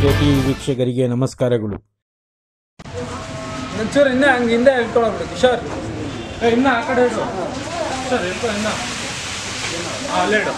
T ವೀಕ್ಷಕರಿಗೆ ನಮಸ್ಕಾರಗಳು ಒಂಚೂರು ಇನ್ನ ಹಂಗೆ ಹಿಂದೆ ಹೇಳ್ಕೊಳಬಿಡು ಕಿಶೋರ್ ಏ, ಇನ್ನ ಆ ಕಡೆ ಇಡು ಕಿಶೋರ್ ಹೇಳ್ಕೊ ಇನ್ನ ಆ, ಅಲ್ಲೇ ಇಡು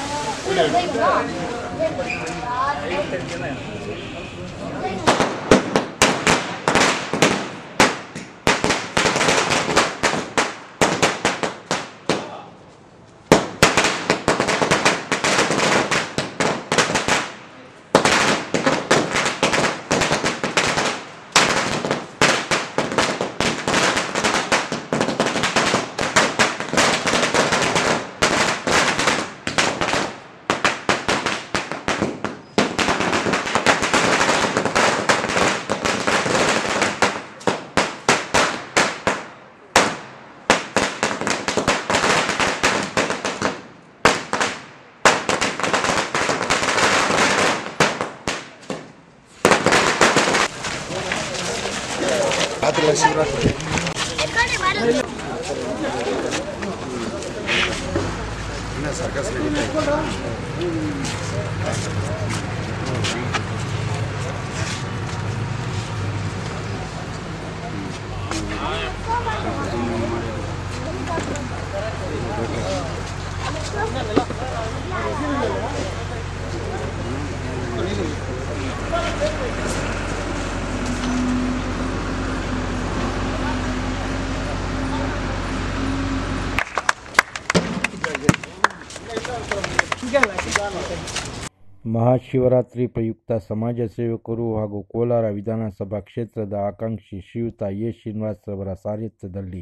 ಮಹಾಶಿವರಾತ್ರಿ ಪ್ರಯುಕ್ತ ಸಮಾಜ ಸೇವಕರು ಹಾಗೂ ಕೋಲಾರ ವಿಧಾನಸಭಾ ಕ್ಷೇತ್ರದ ಆಕಾಂಕ್ಷಿ ಶ್ರೀಯುತ ಎ ಶ್ರೀನಿವಾಸ್ ಅವರ ಸಾರಥ್ಯದಲ್ಲಿ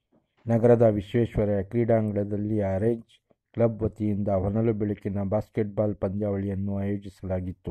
ನಗರದ ವಿಶ್ವೇಶ್ವರಯ್ಯ ಕ್ರೀಡಾಂಗಣದಲ್ಲಿ ಆರೆಂಜ್ ಕ್ಲಬ್ ವತಿಯಿಂದ ಹೊನಲು ಬೆಳಕಿನ ಬಾಸ್ಕೆಟ್ಬಾಲ್ ಪಂದ್ಯಾವಳಿಯನ್ನು ಆಯೋಜಿಸಲಾಗಿತ್ತು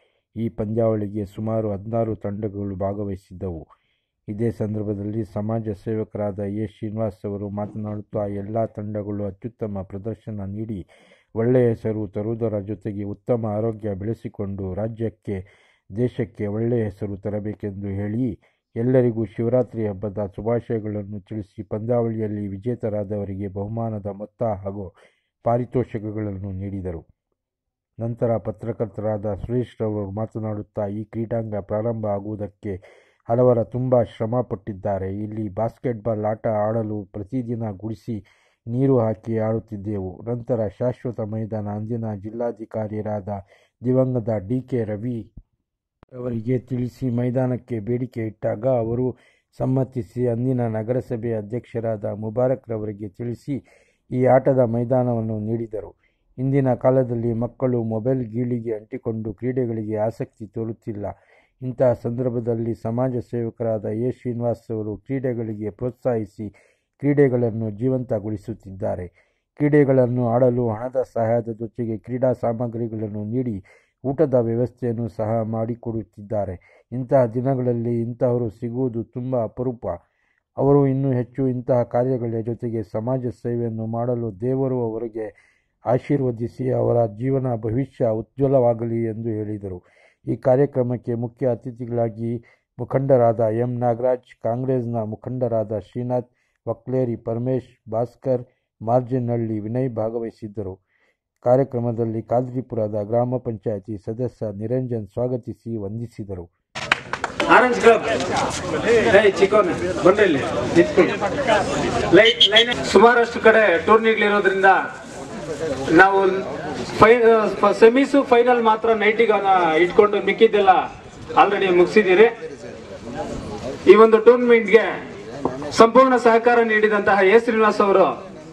ಈ ಪಂದ್ಯಾವಳಿಗೆ ಸುಮಾರು ಹದಿನಾರು ತಂಡಗಳು ಭಾಗವಹಿಸಿದ್ದವು ಇದೇ ಸಂದರ್ಭದಲ್ಲಿ ಸಮಾಜ ಸೇವಕರಾದ ಎ ಶ್ರೀನಿವಾಸ್ ಅವರು ಮಾತನಾಡುತ್ತಾ ಎಲ್ಲ ತಂಡಗಳು ಅತ್ಯುತ್ತಮ ಪ್ರದರ್ಶನ ನೀಡಿ ಒಳ್ಳೆಯ ಹೆಸರು ತರುವುದರ ಜೊತೆಗೆ ಉತ್ತಮ ಆರೋಗ್ಯ ಬೆಳೆಸಿಕೊಂಡು ರಾಜ್ಯಕ್ಕೆ ದೇಶಕ್ಕೆ ಒಳ್ಳೆಯ ಹೆಸರು ತರಬೇಕೆಂದು ಹೇಳಿ ಎಲ್ಲರಿಗೂ ಶಿವರಾತ್ರಿ ಹಬ್ಬದ ಶುಭಾಶಯಗಳನ್ನು ತಿಳಿಸಿ ಪಂದ್ಯಾವಳಿಯಲ್ಲಿ ವಿಜೇತರಾದವರಿಗೆ ಬಹುಮಾನದ ಮೊತ್ತ ಹಾಗೂ ಪಾರಿತೋಷಕಗಳನ್ನು ನೀಡಿದರು ನಂತರ ಪತ್ರಕರ್ತರಾದ ಸುರೇಶ್ ರವರು ಮಾತನಾಡುತ್ತಾ ಈ ಕ್ರೀಡಾಂಗ ಪ್ರಾರಂಭ ಆಗುವುದಕ್ಕೆ ಹಲವರ ತುಂಬ ಶ್ರಮ ಪಟ್ಟಿದ್ದಾರೆ ಇಲ್ಲಿ ಬಾಸ್ಕೆಟ್ಬಾಲ್ ಆಟ ಆಡಲು ಪ್ರತಿದಿನ ಗುಡಿಸಿ ನೀರು ಹಾಕಿ ಆಡುತ್ತಿದ್ದೆವು ನಂತರ ಶಾಶ್ವತ ಮೈದಾನ ಅಂದಿನ ಜಿಲ್ಲಾಧಿಕಾರಿಯರಾದ ದಿವಂಗತ ಡಿ ಕೆ ರವಿ ಅವರಿಗೆ ತಿಳಿಸಿ ಮೈದಾನಕ್ಕೆ ಬೇಡಿಕೆ ಇಟ್ಟಾಗ ಅವರು ಸಮ್ಮತಿಸಿ ಅಂದಿನ ನಗರಸಭೆ ಅಧ್ಯಕ್ಷರಾದ ಮುಬಾರಕ್ ರವರಿಗೆ ತಿಳಿಸಿ ಈ ಆಟದ ಮೈದಾನವನ್ನು ನೀಡಿದರು ಇಂದಿನ ಕಾಲದಲ್ಲಿ ಮಕ್ಕಳು ಮೊಬೈಲ್ ಗೀಳಿಗೆ ಅಂಟಿಕೊಂಡು ಕ್ರೀಡೆಗಳಿಗೆ ಆಸಕ್ತಿ ತೋರುತ್ತಿಲ್ಲ ಇಂತಹ ಸಂದರ್ಭದಲ್ಲಿ ಸಮಾಜ ಸೇವಕರಾದ ಎ ಶ್ರೀನಿವಾಸ್ ಅವರು ಕ್ರೀಡೆಗಳಿಗೆ ಪ್ರೋತ್ಸಾಹಿಸಿ ಕ್ರೀಡೆಗಳನ್ನು ಜೀವಂತಗೊಳಿಸುತ್ತಿದ್ದಾರೆ ಕ್ರೀಡೆಗಳನ್ನು ಆಡಲು ಹಣದ ಸಹಾಯದ ಜೊತೆಗೆ ಕ್ರೀಡಾ ಸಾಮಗ್ರಿಗಳನ್ನು ನೀಡಿ ಊಟದ ವ್ಯವಸ್ಥೆಯನ್ನು ಸಹ ಮಾಡಿಕೊಡುತ್ತಿದ್ದಾರೆ ಇಂತಹ ದಿನಗಳಲ್ಲಿ ಇಂತಹವರು ಸಿಗುವುದು ತುಂಬ ಅಪರೂಪ ಅವರು ಇನ್ನೂ ಹೆಚ್ಚು ಇಂತಹ ಕಾರ್ಯಗಳ ಜೊತೆಗೆ ಸಮಾಜ ಸೇವೆಯನ್ನು ಮಾಡಲು ದೇವರು ಅವರಿಗೆ ಆಶೀರ್ವದಿಸಿ ಅವರ ಜೀವನ ಭವಿಷ್ಯ ಉಜ್ವಲವಾಗಲಿ ಎಂದು ಹೇಳಿದರು ಈ ಕಾರ್ಯಕ್ರಮಕ್ಕೆ ಮುಖ್ಯ ಅತಿಥಿಗಳಾಗಿ ಮುಖಂಡರಾದ ಎಂ ನಾಗರಾಜ್ ಕಾಂಗ್ರೆಸ್ನ ಮುಖಂಡರಾದ ಶ್ರೀನಾಥ್ ವಕ್ಲೇರಿ ಪರಮೇಶ್ ಭಾಸ್ಕರ್ ಮಾರ್ಜಿನಹಳ್ಳಿ ವಿನಯ್ ಭಾಗವಹಿಸಿದ್ದರು ಕಾರ್ಯಕ್ರಮದಲ್ಲಿ ಕಾದ್ರಿಪುರದ ಗ್ರಾಮ ಪಂಚಾಯಿತಿ ಸದಸ್ಯ ನಿರಂಜನ್ ಸ್ವಾಗತಿಸಿ ವಂದಿಸಿದರು ಆರೆಂಜ್ ಕ್ಲಬ್ ಏಯ್ ಚಿಕ್ಕವನೆ ಬನ್ನಿ ಇಲ್ಲಿ ನಿಂತ್ಕೊಳ್ಳಿ ಲೈಟ್ ಲೈನ್ ಸುಮಾರಷ್ಟು ಕಡೆ ಟೂರ್ನಿಗಳಿರೋದ್ರಿಂದ ನಾವು ಸೆಮೀಸು ಫೈನಲ್ ಮಾತ್ರ ನೈಟಿಗೆ ಇಟ್ಕೊಂಡು ಮಿಕ್ಕಿದ್ದೆಲ್ಲ ಆಲ್ರೆಡಿ ಮುಗಿಸಿದ್ದೀರಿ ಈ ಒಂದು ಟೂರ್ನಮೆಂಟ್ಗೆ ಸಂಪೂರ್ಣ ಸಹಕಾರ ನೀಡಿದಂತಹ ಎ ಶ್ರೀನಿವಾಸ್ ಅವರು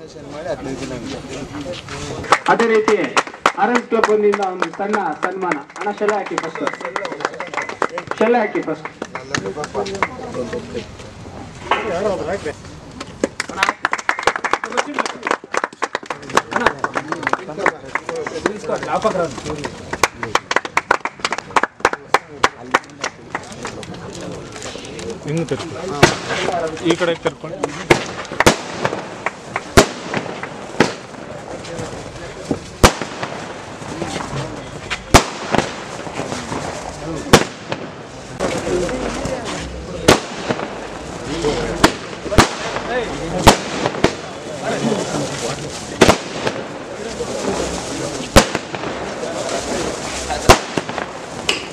ಅದೇ ರೀತಿ ಆರೆಂಜ್ ಕ್ಲಬ್ ವತಿಯಿಂದ ಒಂದು ಸಣ್ಣ ಸನ್ಮಾನ ಹಣ ಶೆಲೆ ಹಾಕಿ ಫಸ್ಟ್ ಶೆಲೆ ಹಾಕಿ ಫಸ್ಟ್ ಹಿಂಗೆ ತಿರ್ಕೊ ಈ ಕಡೆ ತಿರ್ಕೊಂಡು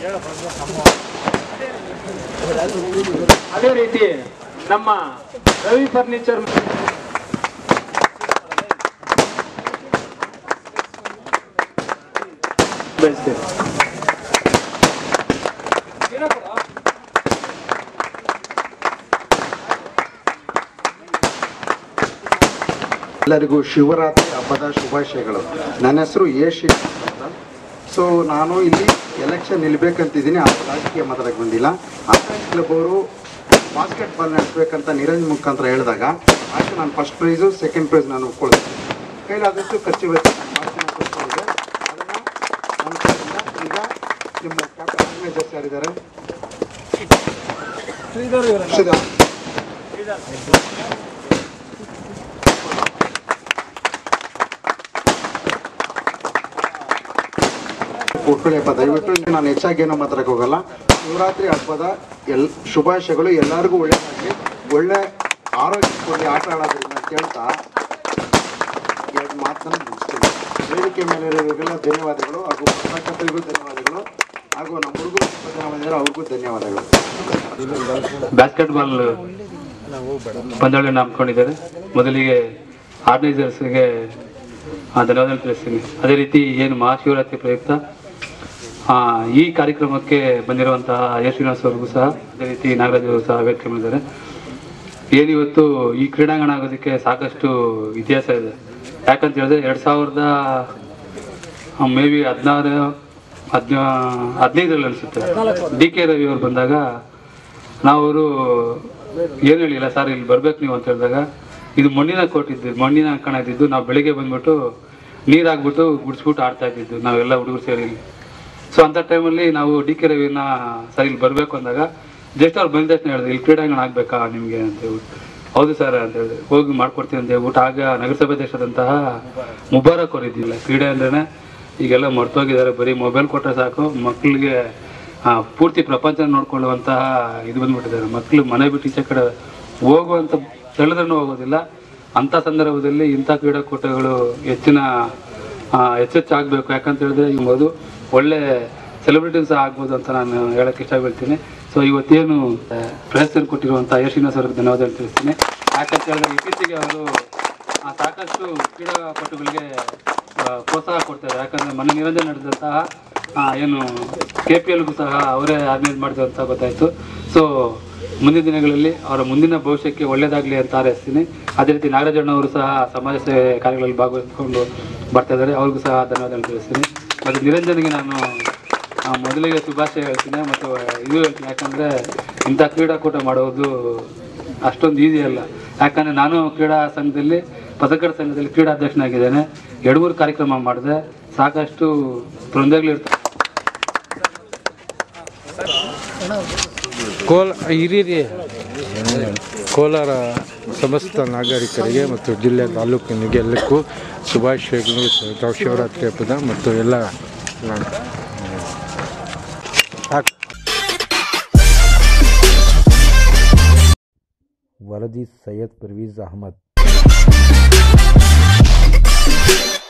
ಅದೇ ರೀತಿ ನಮ್ಮ ರವಿ ಫರ್ನಿಚರ್ ಬಯಸ್ತೇವೆ ಎಲ್ಲರಿಗೂ ಶಿವರಾತ್ರಿ ಹಬ್ಬದ ಶುಭಾಶಯಗಳು ನನ್ನ ಹೆಸರು ಯಶ್ ಅಂತ ಸೊ ನಾನು ಇಲ್ಲಿ ಎಲೆಕ್ಷನ್ ನಿಲ್ಬೇಕಂತಿದ್ದೀನಿ ಆ ರಾಜಕೀಯ ಮಾತಾಡಕ್ಕೆ ಬಂದಿಲ್ಲ ಆಕಾಶ್ ಕ್ಲಬ್ ಅವರು ಬಾಸ್ಕೆಟ್ ಬಾಲ್ ನಡೆಸ್ಬೇಕಂತ ನಿರಂಜ್ ಮುಖಾಂತರ ಹೇಳಿದಾಗ ಆಯ್ತು ನಾನು ಫಸ್ಟ್ ಪ್ರೈಸು ಸೆಕೆಂಡ್ ಪ್ರೈಸ್ ನಾನು ಒಪ್ಕೊಳ್ತೀನಿ ಕೈಲಾದಷ್ಟು ಖರ್ಚು ವೆಚ್ಚ ನಾನು ಭಾಳ ಚೆನ್ನಾಗಿ ಕೊಡ್ತಾ ಇದ್ದೆ ಅದನ್ನು ನನ್ನ ಕಡೆಯಿಂದ ಈಗ ನಿಮ್ಮ ಕ್ಯಾಪ್ಟನ್ ಆರ್ಗನೈಸರ್ಸ್ ಯಾರಿದ್ದಾರೆ ಶ್ರೀಧರ್ ಕೂತ್ಕೊಳ್ಳಿ ಹಬ್ಬ ದಯವಿಟ್ಟು ಇಲ್ಲಿ ನಾನು ಹೆಚ್ಚಾಗಿ ಏನೋ ಮಾತಾಡಕ್ಕೆ ಹೋಗಲ್ಲ ಶಿವರಾತ್ರಿ ಹಬ್ಬದ ಎಲ್ ಶುಭಾಶಯಗಳು ಎಲ್ಲರಿಗೂ ಒಳ್ಳೆಯದಾಗಲಿ ಒಳ್ಳೆ ಆರೋಗ್ಯ ಕೊಡಿ ಆಟ ಆಡೋದ್ರಿಂದ ಅಂತ ಹೇಳ್ತಾ ಎರಡು ಮಾತನ್ನು ಮುಗಿಸ್ತೀನಿ ವೇದಿಕೆ ಮೇಲೆ ಇರೋರಿಗೆಲ್ಲ ಧನ್ಯವಾದಗಳು ಹಾಗೂ ಪತ್ರಕರ್ತರಿಗೂ ಧನ್ಯವಾದಗಳು ಹಾಗೂ ನಮ್ಮ ಹುಡುಗರು ಸ್ವಲ್ಪ ಜನ ಬಂದಿದ್ದಾರೆ ಅವ್ರಿಗೂ ಧನ್ಯವಾದಗಳು ಬ್ಯಾಸ್ಕೆಟ್ ಬಾಲ್ ಪಂದ್ಯಾವಳಿಯನ್ನು ಹಮ್ಮಿಕೊಂಡಿದ್ದಾರೆ ಮೊದಲಿಗೆ ಆರ್ಗನೈಸರ್ಸ್ಗೆ ಧನ್ಯವಾದ ತಿಳಿಸ್ತೀನಿ ಅದೇ ರೀತಿ ಏನು ಮಹಾಶಿವರಾತ್ರಿ ಪ್ರಯುಕ್ತ ಆ, ಈ ಕಾರ್ಯಕ್ರಮಕ್ಕೆ ಬಂದಿರುವಂತಹ ಯಶ್ ಶ್ರೀನಿವಾಸ್ ಅವ್ರಿಗೂ ಸಹ ಅದೇ ರೀತಿ ನಾಗರಾಜ್ ಅವರು ಸಹ ವೇದಿಕೆ ಮಾಡಿದ್ದಾರೆ ಏನಿವತ್ತು ಈ ಕ್ರೀಡಾಂಗಣ ಆಗೋದಕ್ಕೆ ಸಾಕಷ್ಟು ಇತಿಹಾಸ ಇದೆ ಯಾಕಂತ ಹೇಳಿದ್ರೆ ಎರಡು ಸಾವಿರದ ಮೇ ಬಿ ಹದಿನಾರು ಹದಿನ ಹದಿನೈದರಲ್ಲಿ ಅನಿಸುತ್ತೆ ಡಿ ಕೆ ರವಿ ಅವ್ರು ಬಂದಾಗ ನಾವು ಅವರು ಏನು ಹೇಳಿಲ್ಲ ಸರ್ ಇಲ್ಲಿ ಬರ್ಬೇಕು ನೀವು ಅಂತ ಹೇಳಿದಾಗ ಇದು ಮಣ್ಣಿನ ಕೋಟ್ ಇದ್ದು ಮಣ್ಣಿನ ಅಂಕಣ ಇದ್ದಿದ್ದು ನಾವು ಬೆಳಿಗ್ಗೆ ಬಂದ್ಬಿಟ್ಟು ನೀರು ಹಾಕ್ಬಿಟ್ಟು ಗುಡಿಸ್ಬಿಟ್ಟು ಆಡ್ತಾ ಇದ್ದಿದ್ದು ನಾವೆಲ್ಲ ಹುಡುಗರು ಸೇರಿ ಸೊ ಅಂಥ ಟೈಮಲ್ಲಿ ನಾವು ಡಿ ಕೆ ರವಿನ ಸರ್ ಇಲ್ಲಿ ಬರಬೇಕು ಅಂದಾಗ ಜಸ್ಟ್ ಅವ್ರು ಬಂದ ತಕ್ಷಣ ಹೇಳಿದ್ರು ಇಲ್ಲಿ ಕ್ರೀಡಾಂಗಣ ಆಗಬೇಕಾ ನಿಮಗೆ ಅಂತ ಹೇಳ್ಬಿಟ್ಟು ಹೌದು ಸರ್ ಅಂತ ಹೇಳಿದೆ ಹೋಗಿ ಮಾಡ್ಕೊಡ್ತೀನಿ ಅಂತ ಹೇಳ್ಬಿಟ್ಟು ಆಗ ನಗರಸಭೆ ದೇಶದಂತಹ ಮುಬಾರಕ್ ಅವ್ರು ಇದ್ದಿಲ್ಲ ಕ್ರೀಡೆ ಅಂದ್ರೆ ಈಗೆಲ್ಲ ಮರ್ತೋಗಿದ್ದಾರೆ ಬರೀ ಮೊಬೈಲ್ ಕೊಟ್ಟರೆ ಸಾಕು ಮಕ್ಕಳಿಗೆ ಆ, ಪೂರ್ತಿ ಪ್ರಪಂಚ ನೋಡ್ಕೊಳ್ಳುವಂತಹ ಇದು ಬಂದ್ಬಿಟ್ಟಿದ್ದಾರೆ ಮಕ್ಕಳು ಮನೆ ಬಿಟ್ಟು ಈಚೆ ಕಡೆ ಹೋಗುವಂತ ಹೇಳಿದ್ರೂ ಹೋಗೋದಿಲ್ಲ ಅಂಥ ಸಂದರ್ಭದಲ್ಲಿ ಇಂಥ ಕ್ರೀಡಾಕೂಟಗಳು ಹೆಚ್ಚಿನ ಆ, ಹೆಚ್ಚೆಚ್ಚಾಗಬೇಕು ಯಾಕಂತ ಹೇಳಿದ್ರೆ ಇವ್ಬೋದು ಒಳ್ಳೆ ಸೆಲೆಬ್ರಿಟೀಸ್ ಸಹ ಆಗ್ಬೋದು ಅಂತ ನಾನು ಹೇಳಕ್ಕೆ ಇಷ್ಟಪಡ್ತೀನಿ ಸೊ ಇವತ್ತೇನು ಪ್ರಯತ್ನ ಕೊಟ್ಟಿರುವಂಥ ಯಶ್ ಶ್ರೀನಿವಾಸ್ ಅವ್ರಿಗೆ ಧನ್ಯವಾದ ತಿಳಿಸ್ತೀನಿ ಯಾಕಂತ ಹೇಳಿದ್ರೆ ಇತ್ತೀಚೆಗೆ ಅವರು ಆ, ಸಾಕಷ್ಟು ಕ್ರೀಡಾಪಟುಗಳಿಗೆ ಆ, ಪ್ರೋತ್ಸಾಹ ಕೊಡ್ತಾರೆ ಯಾಕಂದ್ರೆ ಮನೆ ನಿರಂಜನೆ ನಡೆದಂತಹ ಆ, ಏನು ಕೆ ಪಿ ಎಲ್ಗೂ ಸಹ ಅವರೇ ಆರ್ಗನೈಸ್ ಮಾಡಿದ್ರು ಅಂತ ಗೊತ್ತಾಯ್ತು ಸೊ ಮುಂದಿನ ದಿನಗಳಲ್ಲಿ ಅವರ ಮುಂದಿನ ಭವಿಷ್ಯಕ್ಕೆ ಒಳ್ಳೇದಾಗಲಿ ಅಂತ ಹಾರೈಸ್ತೀನಿ ಅದೇ ರೀತಿ ನಾಗರಾಜಣ್ಣ ಅವರು ಸಹ ಸಮಾಜ ಸೇವೆ ಕಾರ್ಯಗಳಲ್ಲಿ ಭಾಗವಹಿಸಿಕೊಂಡು ಬರ್ತಾ ಇದ್ದಾರೆ ಅವ್ರಿಗೂ ಸಹ ಧನ್ಯವಾದ ತಿಳಿಸ್ತೀನಿ ಮತ್ತು ನಿರಂಜನ್ಗೆ ನಾನು ಆ, ಮೊದಲಿಗೆ ಶುಭಾಶಯ ಹೇಳ್ತೀನಿ ಮತ್ತು ಇದು ಹೇಳ್ತೀನಿ ಯಾಕಂದರೆ ಇಂಥ ಕ್ರೀಡಾಕೂಟ ಮಾಡೋದು ಅಷ್ಟೊಂದು ಈಸಿ ಅಲ್ಲ ಯಾಕಂದರೆ ನಾನು ಕ್ರೀಡಾ ಸಂಘದಲ್ಲಿ ಪತ್ರಕರ್ತರ ಸಂಘದಲ್ಲಿ ಕ್ರೀಡಾಧ್ಯಕ್ಷನಾಗಿದ್ದೇನೆ ಎರಡು ಮೂರು ಕಾರ್ಯಕ್ರಮ ಮಾಡಿದೆ ಸಾಕಷ್ಟು ತೊಂದರೆಗಳಿರ್ತವೆ ಕೋಲ ಹಿರಿಯರಿ ಕೋಲಾರ ಸಮಸ್ತ ನಾಗರಿಕರಿಗೆ ಮತ್ತು ಜಿಲ್ಲೆ ತಾಲೂಕಿನಿಗೆ ಎಲ್ಲಕ್ಕೂ ಶುಭಾಶಯಗಳು ಸ- ಶಿವರಾತ್ರಿ ಹಬ್ಬದ ಮತ್ತು ಎಲ್ಲ ಸಾಕು ವರದಿ ಸೈಯದ್ ಪರ್ವೀಜ್ ಅಹಮದ್